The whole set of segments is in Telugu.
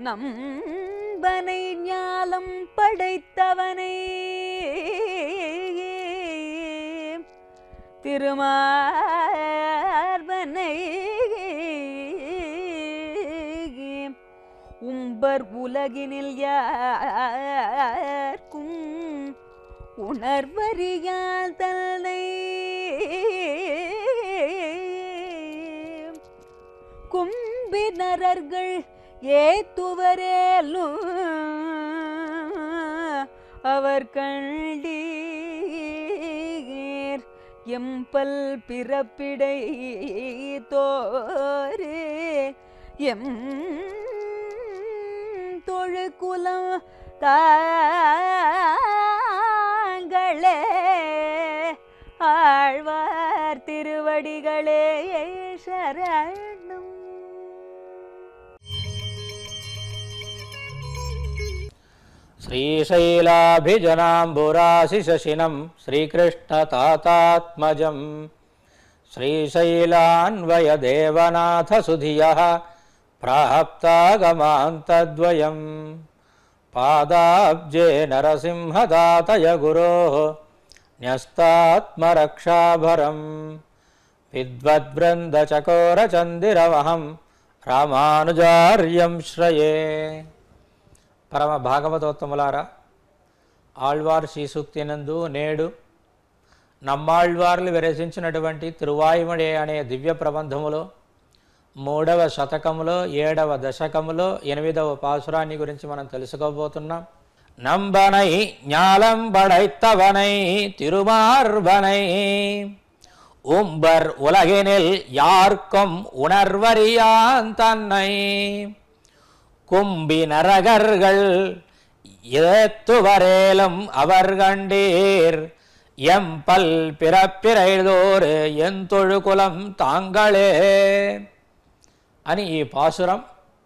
நம்பனை ஞாலம் படைத்தவனை திருமார்பனை உம்பர் உலகினில் யார்க்கும் உணர்வறியால் தன்னை கும்பினரர்கள் ஏத்துவரேலும் அவர் கண்டீர் எம்பல் பிறப்பிடை தோரே எம் தொழுக்குலம் தாங்களே ஆழ்வார் திருவடிகளே சரணம் श्रीशैलाभिजनाम्बुराशिशशिनं श्रीकृष्णतातात्मजं श्रीशैलान्वयदेवनाथसुधियः प्राप्तागमान्तद्वयं पादाब्जे नरसिंहदातय गुरोः न्यस्तात्मरक्षाभरं विद्वद्वृन्दचकोरचन्दिरमहं रामानुजार्यं श्रये పరమ భాగవతోత్తములారా ఆళ్వార్ శ్రీసూక్తినందు నేడు నమ్మాళ్వార్లు విరచించినటువంటి తిరువాయుమడే అనే దివ్య ప్రబంధములో మూడవ శతకములో ఏడవ దశకములో ఎనిమిదవ పాసురాన్ని గురించి మనం తెలుసుకోబోతున్నాం నంబనై ஞாலம் படைத்தவனை திருமார்பனை உம்பர் உலகினில் யார்க்கும் உணர்வறியான் தன்னை கும்பி நரகர்கள் ஏத்துவரேலும் அவர் கண்டீர் எம்பல் பிறப்பிரைதோர் ఎంతొழு కులం తాంగళే అని ఈ పాసురం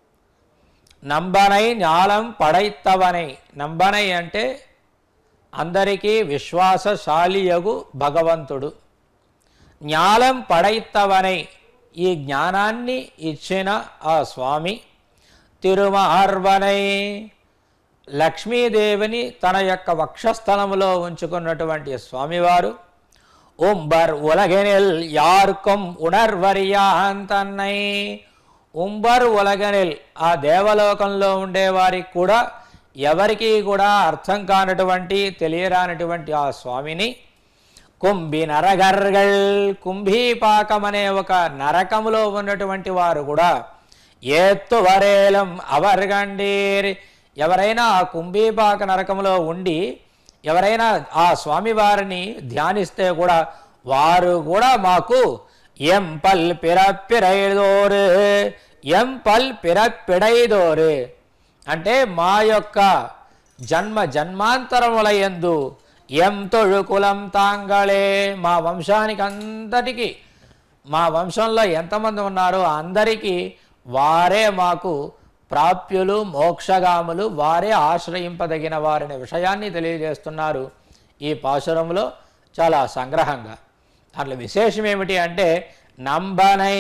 నంబనై జ్ఞాలం పడైత్తవనై నంబనై అంటే అందరికీ విశ్వాసశాలియగు భగవంతుడు జ్ఞాలం పడైత్తవనై ఈ జ్ఞానాన్ని ఇచ్చిన ఆ స్వామి తిరుమార్వనై లక్ష్మీదేవిని తన యొక్క వక్షస్థలములో ఉంచుకున్నటువంటి స్వామివారు உம்பர் உலகனில் யாருக்கும் உணర్వరియాన్ తన్నై ఉంబర్ ఉలగనిల్ ఆ దేవలోకంలో ఉండేవారికి కూడా ఎవరికీ కూడా అర్థం కానటువంటి తెలియరానటువంటి ఆ స్వామిని కుంభి నరగర్గల్ కుంభీపాకం అనే ఒక నరకములో ఉన్నటువంటి వారు కూడా ఏత్తు వరేలం అవర్గండీర్ ఎవరైనా ఆ కుంభీపాక నరకములో ఉండి ఎవరైనా ఆ స్వామివారిని ధ్యానిస్తే కూడా వారు కూడా మాకు ఎం పల్ పిరప్పిరైదోరు ఎం పల్ పిరప్పిడైదోరు అంటే మా యొక్క జన్మ జన్మాంతరముల యందు ఎం తొழு కులం తాంగళే మా వంశానికి అంతటికి మా వంశంలో ఎంతమంది ఉన్నారో అందరికీ వారే మాకు ప్రాప్యులు మోక్షగాములు వారే ఆశ్రయింపదగిన వారనే విషయాన్ని తెలియజేస్తున్నారు ఈ పాశురంలో చాలా సంగ్రహంగా దాంట్లో విశేషం ఏమిటి అంటే నంబనై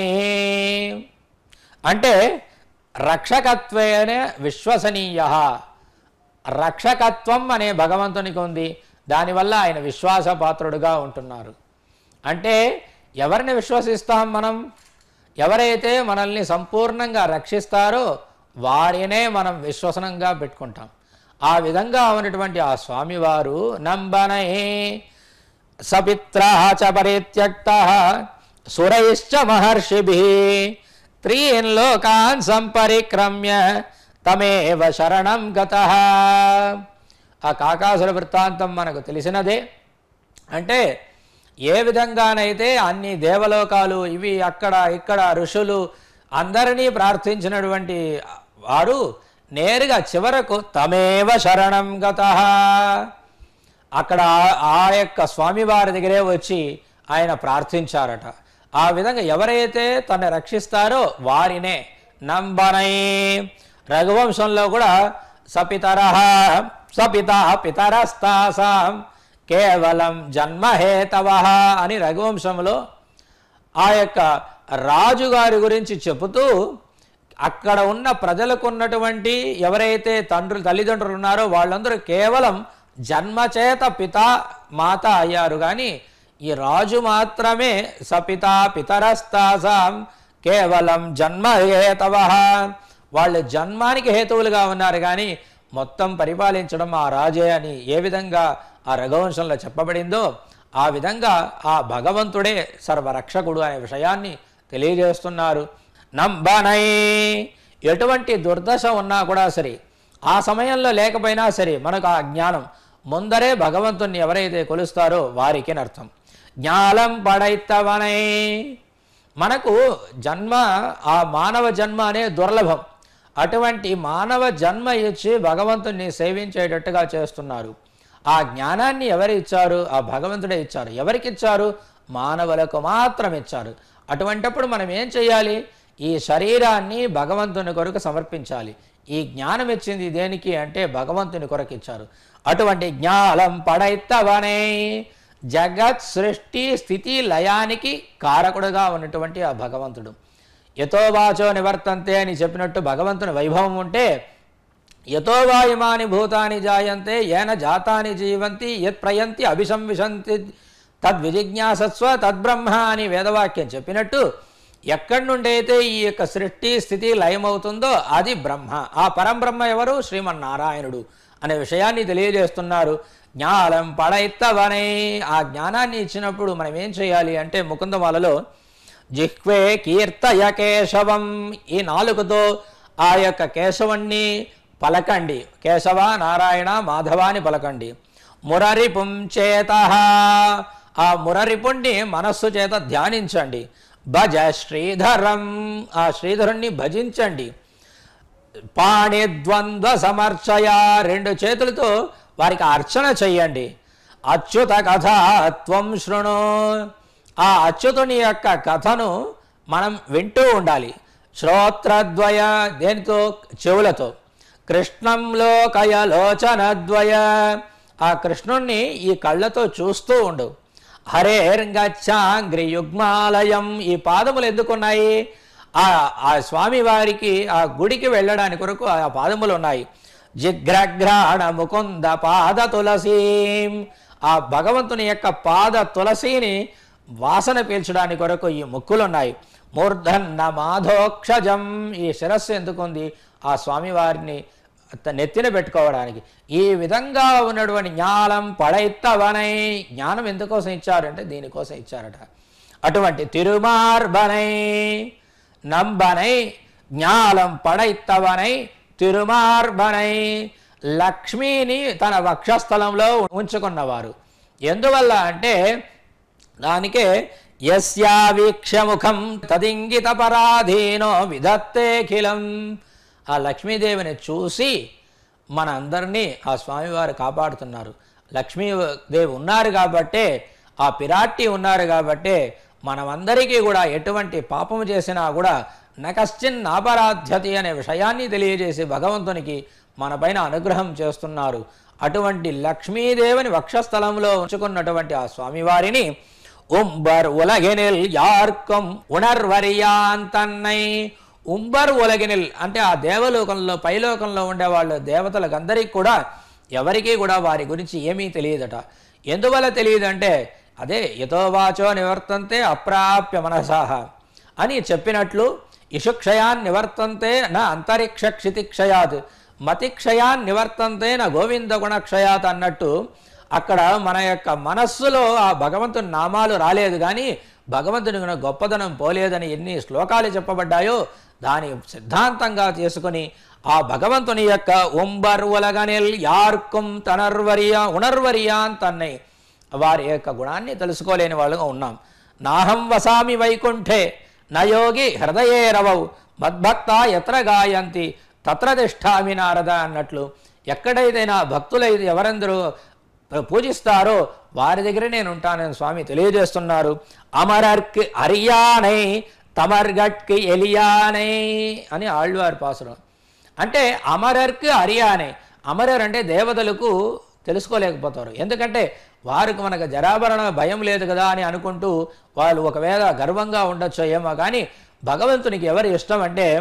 అంటే రక్షకత్వేన విశ్వసనీయ రక్షకత్వం అనే భగవంతునికి ఉంది దానివల్ల ఆయన విశ్వాసపాత్రుడుగా ఉంటున్నారు అంటే ఎవరిని విశ్వసిస్తాం మనం ఎవరైతే మనల్ని సంపూర్ణంగా రక్షిస్తారో వారినే మనం విశ్వసనంగా పెట్టుకుంటాం ఆ విధంగా ఉన్నటువంటి ఆ స్వామివారు నంబనై సపిత్ర చ పరిత్యక్త సురైశ్చ మహర్షిభి త్రీన్ లోకాన్ సంపరిక్రమ్య తమేవ శరణం గత ఆ కాకాసుర వృత్తాంతం మనకు తెలిసినదే అంటే ఏ విధంగానైతే అన్ని దేవలోకాలు ఇవి అక్కడ ఇక్కడ ఋషులు అందరినీ ప్రార్థించినటువంటి వారు నేరుగా చివరకు తమేవ శరణం గత అక్కడ ఆ- ఆ యొక్క స్వామివారి దగ్గరే వచ్చి ఆయన ప్రార్థించారట ఆ విధంగా ఎవరైతే తను రక్షిస్తారో వారినే నంబనై రఘువంశంలో కూడా సపితర సపిత పితరస్తాసాం కేవలం జన్మహేతవ అని రఘువంశంలో ఆ యొక్క రాజుగారి గురించి చెబుతూ అక్కడ ఉన్న ప్రజలకు ఉన్నటువంటి ఎవరైతే తండ్రులు తల్లిదండ్రులు ఉన్నారో వాళ్ళందరూ కేవలం జన్మచేత పిత మాత అయ్యారు కానీ ఈ రాజు మాత్రమే సపిత పితరస్తాసాం కేవలం జన్మ హేతవ వాళ్ళు జన్మానికి హేతువులుగా ఉన్నారు కానీ మొత్తం పరిపాలించడం ఆ రాజే అని ఏ విధంగా ఆ రఘువంశంలో చెప్పబడిందో ఆ విధంగా ఆ భగవంతుడే సర్వరక్షకుడు అనే విషయాన్ని తెలియజేస్తున్నారు నంబనై ఎటువంటి దుర్దశ ఉన్నా కూడా సరే ఆ సమయంలో లేకపోయినా సరే మనకు ఆ జ్ఞానం ముందరే భగవంతుణ్ణి ఎవరైతే కొలుస్తారో వారికి అర్థం జ్ఞానం పడైత్తవనై మనకు జన్మ ఆ మానవ జన్మ అనే దుర్లభం అటువంటి మానవ జన్మ ఇచ్చి భగవంతుణ్ణి సేవించేటట్టుగా చేస్తున్నారు ఆ జ్ఞానాన్ని ఎవరు ఇచ్చారు ఆ భగవంతుడే ఇచ్చారు ఎవరికి ఇచ్చారు మానవులకు మాత్రం ఇచ్చారు అటువంటప్పుడు మనం ఏం చేయాలి ఈ శరీరాన్ని భగవంతుని కొరకు సమర్పించాలి ఈ జ్ఞానం ఇచ్చింది దేనికి అంటే భగవంతుని కొరకు ఇచ్చారు అటువంటి జ్ఞానం పడైత్తవనే జగత్ సృష్టి స్థితి లయానికి కారకుడుగా ఉన్నటువంటి ఆ భగవంతుడు యతో వాచో నివర్తంతే అని చెప్పినట్టు భగవంతుని వైభవం ఉంటే యతో వాయుమాని భూతాని జాయంతే ఏన జాతాని జీవంతి యత్ ప్రయంతి అభిసంవిశంతి తద్విజిజ్ఞాసస్వ తద్బ్రహ్మ అని వేదవాక్యం చెప్పినట్టు ఎక్కడి నుండి అయితే ఈ యొక్క సృష్టి స్థితి లయమవుతుందో అది బ్రహ్మ ఆ పరంబ్రహ్మ ఎవరు శ్రీమన్నారాయణుడు అనే విషయాన్ని తెలియజేస్తున్నారు జ్ఞానం పడైత్తవనే ఆ జ్ఞానాన్ని ఇచ్చినప్పుడు మనం ఏం చేయాలి అంటే ముకుందమాలలో జిహ్వే కీర్తయ కేశవం ఈ నాలుగుతో ఆ యొక్క కేశవాన్ని పలకండి కేశవ నారాయణ మాధవ అని పలకండి మురరిపుం చేత ఆ మురరిపుణ్ణి మనస్సు చేత ధ్యానించండి భజ శ్రీధరం ఆ శ్రీధరుణ్ణి భజించండి పాణిద్వంద్వ సమర్చయ రెండు చేతులతో వారికి అర్చన చెయ్యండి అచ్యుత కథ త్వం శృణు ఆ అచ్యుతుని యొక్క కథను మనం వింటూ ఉండాలి శ్రోత్రద్వయ దేనితో చెవులతో కృష్ణంలో కయలోచనద్వయ ఆ కృష్ణుణ్ణి ఈ కళ్ళతో చూస్తూ ఉండు హరేర్గచ్చాంగ్రి యుగ్మాలయం ఈ పాదములు ఎందుకున్నాయి ఆ ఆ స్వామి వారికి ఆ గుడికి వెళ్ళడానికి కొరకు ఆ పాదములు ఉన్నాయి జిగ్రగ్రహణ ముకుంద పాద తులసీం ఆ భగవంతుని యొక్క పాద తులసిని వాసన పీల్చడానికి కొరకు ఈ ముక్కులు ఉన్నాయి మూర్ధన్న మాధోక్షజం ఈ శిరస్సు ఎందుకుంది ఆ స్వామివారిని త- నెత్తిన పెట్టుకోవడానికి ఈ విధంగా ఉన్నటువంటి జ్ఞానం పడైత్తవనై జ్ఞానం ఎందుకోసం ఇచ్చారంటే దీనికోసం ఇచ్చారట అటువంటి తిరుమార్బనై నంబనై జ్ఞానం పడైత్తవనై తిరుమార్బనై లక్ష్మిని తన వక్షస్థలంలో ఉంచుకున్నవారు ఎందువల్ల అంటే దానికే యస్యా వీక్షముఖం తదింగిత పరాధీనో విధత్తేఖిలం ఆ లక్ష్మీదేవిని చూసి మన అందరినీ ఆ స్వామివారు కాపాడుతున్నారు లక్ష్మీదేవి ఉన్నారు కాబట్టే ఆ పిరాట్టి ఉన్నారు కాబట్టే మనమందరికీ కూడా ఎటువంటి పాపము చేసినా కూడా నకశ్చిన్ నాపరాధ్యతి అనే విషయాన్ని తెలియజేసి భగవంతునికి మన పైన అనుగ్రహం చేస్తున్నారు అటువంటి లక్ష్మీదేవిని వక్షస్థలంలో ఉంచుకున్నటువంటి ఆ స్వామివారిని உம்பர் உலகினில் யார்க்கும் ఉణర్వరియాన్ తన్నై ఉంబర్ ఉలగినిల్ అంటే ఆ దేవలోకంలో పైలోకంలో ఉండేవాళ్ళు దేవతలకు అందరికీ కూడా ఎవరికీ కూడా వారి గురించి ఏమీ తెలియదట ఎందువల్ల తెలియదంటే అదే యథోవాచో నివర్తంతే అప్రాప్య మనసాహ అని చెప్పినట్లు ఇషుక్షయాన్ నివర్తంతే నా అంతరిక్ష క్షితిక్షయాత్ మతిక్షయాన్ నివర్తంతే నా గోవింద గుణక్షయాత్ అన్నట్టు అక్కడ మన యొక్క మనస్సులో ఆ భగవంతుని నామాలు రాలేదు కానీ భగవంతుని గుణ గొప్పదనం పోలేదని ఎన్ని శ్లోకాలు చెప్పబడ్డాయో దాని సిద్ధాంతంగా చేసుకుని ఆ భగవంతుని యొక్క ఒంబర్ ఉలగనిల్ యార్కుం తనర్వరియా ఉణర్వరియాన్ తన్నై వారి యొక్క గుణాన్ని తెలుసుకోలేని వాళ్ళుగా ఉన్నాం నాహం వసామి వైకుంఠే నయోగి హృదయే రవౌ మద్భక్త ఎత్ర గాయంతి తత్ర తిష్టామి నారద అన్నట్లు ఎక్కడైతే నా భక్తులైతే ఎవరందరూ పూజిస్తారో వారి దగ్గర నేను ఉంటానని స్వామి తెలియజేస్తున్నారు అమరర్కి అరియానై తమర్గట్కి ఎలియానై అని ఆళ్వారి పాసురం అంటే అమరర్కి అరియానే అమరర్ అంటే దేవతలకు తెలుసుకోలేకపోతారు ఎందుకంటే వారికి మనకు జరాభరణ భయం లేదు కదా అని అనుకుంటూ వాళ్ళు ఒకవేళ గర్వంగా ఉండొచ్చో ఏమో కానీ భగవంతునికి ఎవరు ఇష్టం అంటే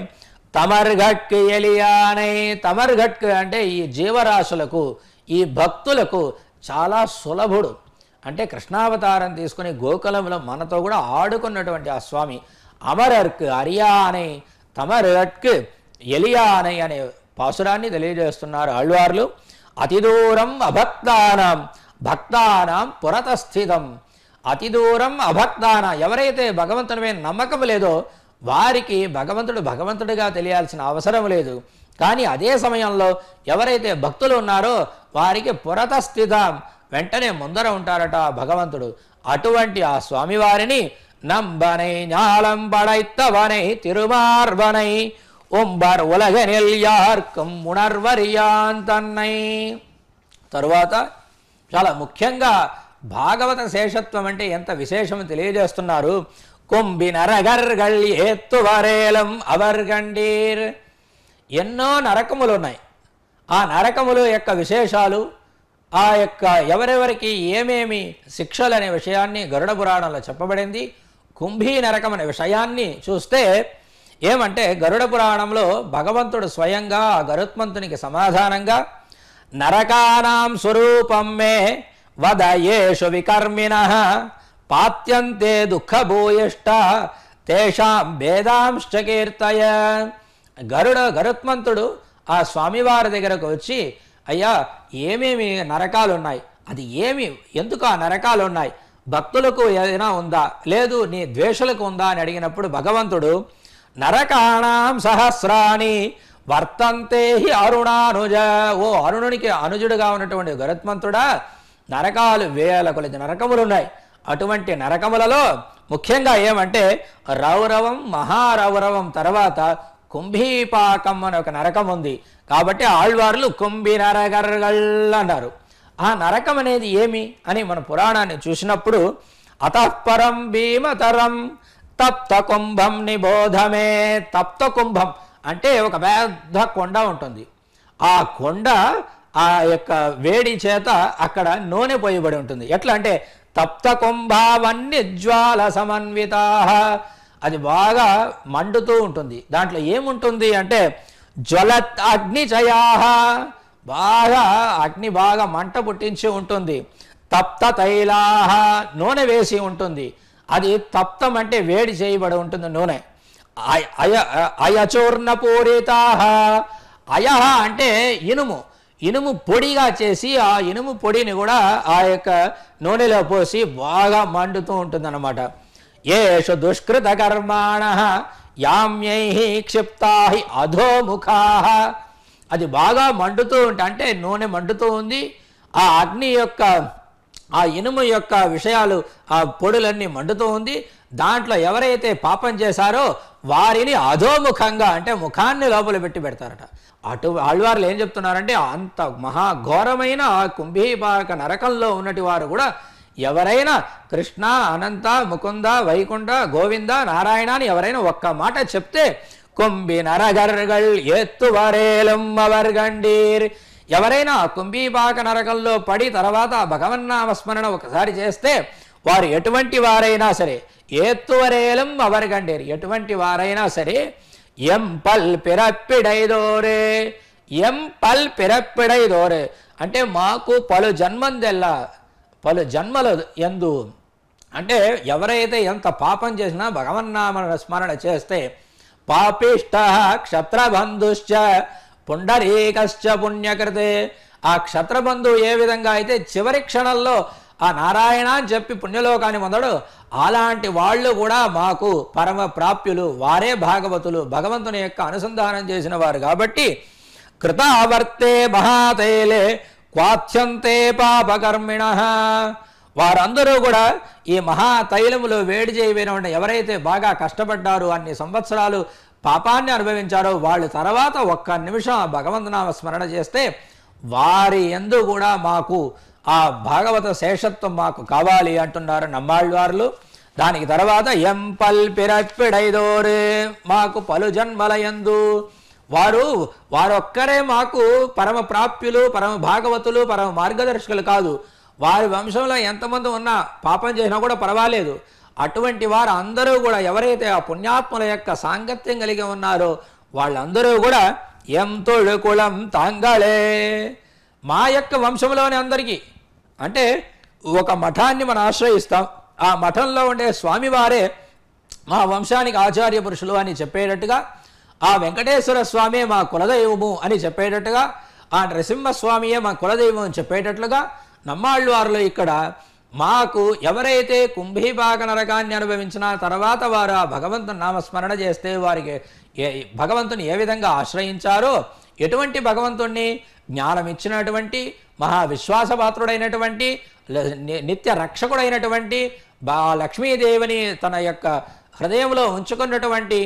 తమర్ఘట్కి ఎలియానై తమర్ఘట్కి అంటే ఈ జీవరాశులకు ఈ భక్తులకు చాలా సులభుడు అంటే కృష్ణావతారం తీసుకుని గోకులంలో మనతో కూడా ఆడుకున్నటువంటి ఆ స్వామి అమరర్క్ అరియానై తమర్ఘట్కి ఎలియానై అనే పాసురాన్ని తెలియజేస్తున్నారు ఆళ్వార్లు అతి దూరం అభక్తానాం భక్తానాం పురతస్థితం అతి దూరం అభక్తాన ఎవరైతే భగవంతుని మీద నమ్మకం లేదో వారికి భగవంతుడు భగవంతుడిగా తెలియాల్సిన అవసరం లేదు కానీ అదే సమయంలో ఎవరైతే భక్తులు ఉన్నారో వారికి పురతస్థితం వెంటనే ముందర ఉంటారట ఆ భగవంతుడు అటువంటి ఆ స్వామివారిని நம்பனை ஞாலம் படைத்தவனை திருமார்பனை ஒம்பர் உலகனில் யார்க்கும் உணர்வறியான் தன்னை తరువాత చాలా ముఖ్యంగా భాగవత శేషత్వం అంటే ఎంత విశేషం తెలియజేస్తున్నారు కుంభి నరగర్గల్ ఏత్తువరేలం అవర్గండీర్ ఎన్నో నరకములు ఉన్నాయి ఆ నరకముల యొక్క విశేషాలు ఆ యొక్క ఎవరెవరికి ఏమేమి శిక్షలు అనే విషయాన్ని గరుడ పురాణంలో చెప్పబడింది కుంభీ నరకం అనే విషయాన్ని చూస్తే ఏమంటే గరుడ పురాణంలో భగవంతుడు స్వయంగా ఆ గరుత్మంతునికి సమాధానంగా నరకానాం స్వరూపం మే వద యేషు వికర్మిణ పాత్యంతే దుఃఖభూయిష్ట తేషాం భేదాంశ్చ కీర్తయ గరుడ గరుత్మంతుడు ఆ స్వామివారి దగ్గరకు వచ్చి అయ్యా ఏమేమి నరకాలు ఉన్నాయి అది ఏమి ఎందుకు ఆ నరకాలు ఉన్నాయి భక్తులకు ఏదైనా ఉందా లేదు నీ ద్వేషులకు ఉందా అని అడిగినప్పుడు భగవంతుడు నరకాణం సహస్రాణి వర్తంతే హి అరుణానుజ ఓ అరుణునికి అనుజుడుగా ఉన్నటువంటి గరుత్మంతుడా నరకాలు వేల కొలది నరకములు ఉన్నాయి అటువంటి నరకములలో ముఖ్యంగా ఏమంటే రౌరవం మహారౌరవం తర్వాత కుంభీపాకం అనే ఒక నరకం ఉంది కాబట్టి ఆళ్వార్లు కుంభి నరగర్గల్ అన్నారు ఆ నరకం అనేది ఏమి అని మన పురాణాన్ని చూసినప్పుడు అతఃపరం భీమతరం తప్త కుంభం నిబోధమే తప్త కుంభం అంటే ఒక పెద్ద కొండ ఉంటుంది ఆ కొండ ఆ యొక్క వేడి చేత అక్కడ నూనె పోయబడి ఉంటుంది ఎట్లా అంటే తప్త కుంభావన్నీ జ్వాల సమన్వితా అది బాగా మండుతూ ఉంటుంది దాంట్లో ఏముంటుంది అంటే జ్వలత్ అగ్నిచయా బాగా అగ్ని బాగా మంట పుట్టించి ఉంటుంది తప్త తైలాహ నూనె వేసి ఉంటుంది అది తప్తం అంటే వేడి చేయబడి ఉంటుంది నూనె అయ- అయ అయచూర్ణ పూరితాహ అయహ అంటే ఇనుము ఇనుము పొడిగా చేసి ఆ ఇనుము పొడిని కూడా ఆ యొక్క నూనెలో పోసి బాగా మండుతూ ఉంటుందన్నమాట ఏషు దుష్కృత కర్మాణ యామ్యై క్షిప్తా అధోముఖా అది బాగా మండుతూ ఉంటే అంటే నూనె మండుతూ ఉంది ఆ అగ్ని యొక్క ఆ ఇనుము యొక్క విషయాలు ఆ పొడులన్నీ మండుతూ ఉంది దాంట్లో ఎవరైతే పాపం చేశారో వారిని అధోముఖంగా అంటే ముఖాన్ని లోపల పెట్టి పెడతారట అటు ఆళ్వార్లు ఏం చెప్తున్నారంటే అంత మహాఘోరమైన ఆ కుంభీపాక నరకంలో ఉన్నటి వారు కూడా ఎవరైనా కృష్ణ అనంత ముకుంద వైకుంఠ గోవింద నారాయణ అని ఎవరైనా ఒక్క మాట చెప్తే కుంభి నరగర్గల్ ఎత్తువరేలం అవర్గండీర్ ఎవరైనా ఆ కుంభీపాక నరకంలో పడి తర్వాత ఆ భగవన్నామస్మరణ ఒకసారి చేస్తే వారు ఎటువంటి వారైనా సరే ఏత్తువరేలం అవర్గండేరు ఎటువంటి వారైనా సరే ఎం పల్ పిరప్పిడైదోరే ఎం పల్ పిరప్పిడైదోరే అంటే మాకు పలు జన్మందెల్లా పలు జన్మల ఎందు అంటే ఎవరైతే ఎంత పాపం చేసినా భగవన్నామ స్మరణ చేస్తే పాపిష్ట క్షత్రబంధుశ్చ పుండరీకశ్చ పుణ్యకృతే ఆ క్షత్రబంధువు ఏ విధంగా అయితే చివరి క్షణంలో ఆ నారాయణ అని చెప్పి పుణ్యలోకాన్ని పొందడు అలాంటి వాళ్ళు కూడా మాకు పరమ ప్రాప్యులు వారే భాగవతులు భగవంతుని యొక్క అనుసంధానం చేసిన వారు కాబట్టి కృతావర్తే మహాతైలే క్వాథ్యంతే పాపకర్మిణ వారందరూ కూడా ఈ మహా తైలములో వేడి చేయబడిన ఎవరైతే బాగా కష్టపడ్డారు అన్ని సంవత్సరాలు పాపాన్ని అనుభవించారో వాళ్ళు తర్వాత ఒక్క నిమిషం ఆ భగవంతనామ స్మరణ చేస్తే వారి ఎందు కూడా మాకు ఆ భాగవత శేషత్వం మాకు కావాలి అంటున్నారు నమ్మాళ్ళవార్లు దానికి తర్వాత ఎంపల్ పిరప్పిడైదోరే మాకు పలు జన్మల యందు వారు వారొక్కరే మాకు పరమ ప్రాప్యులు పరమ భాగవతులు పరమ మార్గదర్శకులు కాదు వారి వంశంలో ఎంతమంది ఉన్నా పాపం చేసినా కూడా పర్వాలేదు అటువంటి వారు అందరూ కూడా ఎవరైతే ఆ పుణ్యాత్ముల యొక్క సాంగత్యం కలిగి ఉన్నారో వాళ్ళందరూ కూడా ఎం తొడు కులం తాంగాళే మా యొక్క వంశంలోని అందరికీ అంటే ఒక మఠాన్ని మనం ఆశ్రయిస్తాం ఆ మఠంలో ఉండే స్వామివారే మా వంశానికి ఆచార్య పురుషులు అని చెప్పేటట్టుగా ఆ వెంకటేశ్వర స్వామి మా కులదైవము అని చెప్పేటట్టుగా ఆ నరసింహస్వామియే మా కులదైవం అని చెప్పేటట్లుగా నమ్మాళ్ళు వారిలో ఇక్కడ మాకు ఎవరైతే కుంభీపాక నరకాన్ని అనుభవించిన తర్వాత వారు ఆ భగవంతుని నామస్మరణ చేస్తే వారికి ఏ భగవంతుని ఏ విధంగా ఆశ్రయించారో ఎటువంటి భగవంతుణ్ణి జ్ఞానం ఇచ్చినటువంటి మహా విశ్వాసపాత్రుడైనటువంటి ల- ని- నిత్య రక్షకుడైనటువంటి బా లక్ష్మీదేవిని తన యొక్క హృదయంలో ఉంచుకున్నటువంటి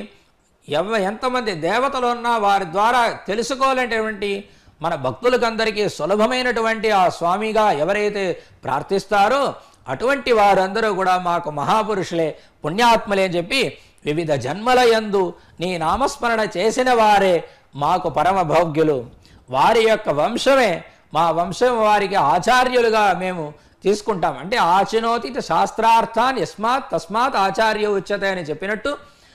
ఎవ ఎంతమంది దేవతలు ఉన్నా వారి ద్వారా తెలుసుకోలేనటువంటి మన భక్తులకందరికీ సులభమైనటువంటి ఆ స్వామిగా ఎవరైతే ప్రార్థిస్తారో అటువంటి వారందరూ కూడా మాకు మహాపురుషులే పుణ్యాత్మలే అని చెప్పి వివిధ జన్మల యందు నీ నామస్మరణ చేసిన వారే మాకు పరమ భోగ్యులు వారి యొక్క వంశమే మా వంశం వారికి ఆచార్యులుగా మేము తీసుకుంటాం అంటే ఆచినోతి శాస్త్రార్థాన్ యస్మాత్ తస్మాత్ ఆచార్య ఉచ్యతే అని చెప్పినట్టు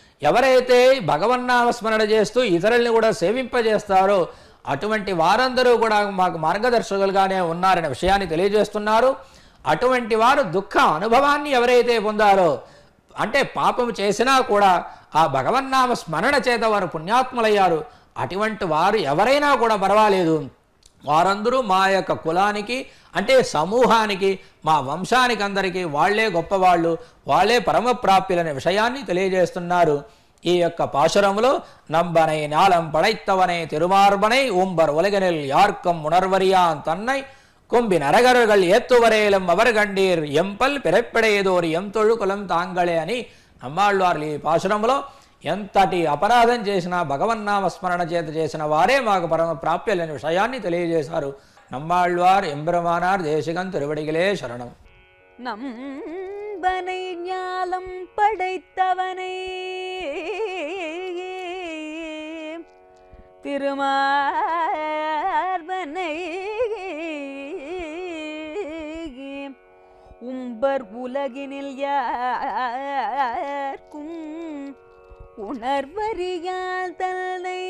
ఎవరైతే భగవన్నామస్మరణ చేస్తూ ఇతరుల్ని కూడా సేవింపజేస్తారో అటువంటి వారందరూ కూడా మాకు మార్గదర్శకులుగానే ఉన్నారనే విషయాన్ని తెలియజేస్తున్నారు అటువంటి వారు దుఃఖ అనుభవాన్ని ఎవరైతే పొందారో అంటే పాపం చేసినా కూడా ఆ భగవన్నామ స్మరణ చేత వారు పుణ్యాత్ములయ్యారు అటువంటి వారు ఎవరైనా కూడా పర్వాలేదు వారందరూ మా యొక్క కులానికి అంటే సమూహానికి మా వంశానికి అందరికీ వాళ్లే గొప్పవాళ్ళు వాళ్లే పరమప్రాప్యులనే విషయాన్ని తెలియజేస్తున్నారు ఈ యొక్క పాశురములో நம்பனை ஞாலம் படைத்தவனை திருமார்பனை உம்பர் உலகனில் யார்க்கும் உணர்வறியான் தன்னை கொம்பின் அரகர்கள் ஏத்துவரேலும் அவர் கண்டீர் ఎంపల్ పిరప్పెడేదోరు ఎం తొడు కులం తాంగళే అని నమ్మాళ్ళవారు ఈ పాశురంలో ఎంతటి అపరాధం చేసినా భగవన్నామ స్మరణ చేత చేసిన వారే మాకు పరమ ప్రాప్యులైన విషయాన్ని తెలియజేశారు నమ్మాళ్ళవార్ ఎంబెరుమానార్ దేశికం తిరువడిగిలే శరణం நம்பனை ஞாலம் படைத்தவனை திருமார்பனை உம்பர் உலகினில் யார்க்கும் உணர்வறியால் தன்னை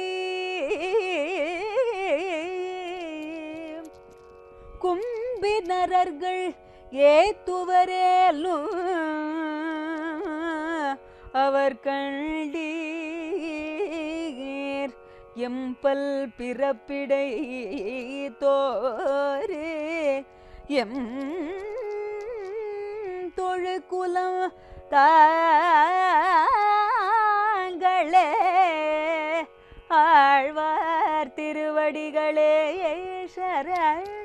கும்பினரர்கள் ஏத்துவரேலும் அவர் கண்டீர் எம்பல் பிறப்பிடை தோரே எம் தொழுகுலம் தாங்களே ஆழ்வார் திருவடிகளே சரணம்